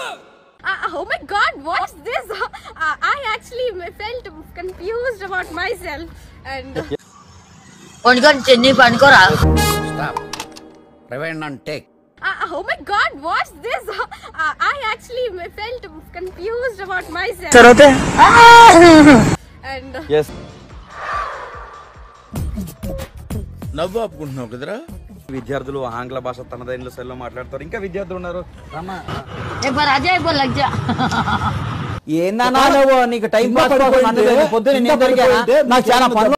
Uh, oh my god, what's this? Uh, I actually felt confused about myself. And వండుకొని చెన్ని పనుకోరా stop rewind and take uh, oh my god, what's this? Uh, I actually felt confused about myself. And yes నవ్వు ఆపుకుంటున్నావు కదరా విద్యార్థులు ఆంగ్ల భాష తనదైన శైలిలో మాట్లాడతారు ఇంకా విద్యార్థులు ఉన్నారు రమ్మా ఇప్పుడు అదే ఇప్పుడు లజ్జ ఏందన్నా నువ్వు నీకు టైం పాస్ కోసం నన్ను పొద్దున్న నేను దొరికానా నాకు చాలా పనులు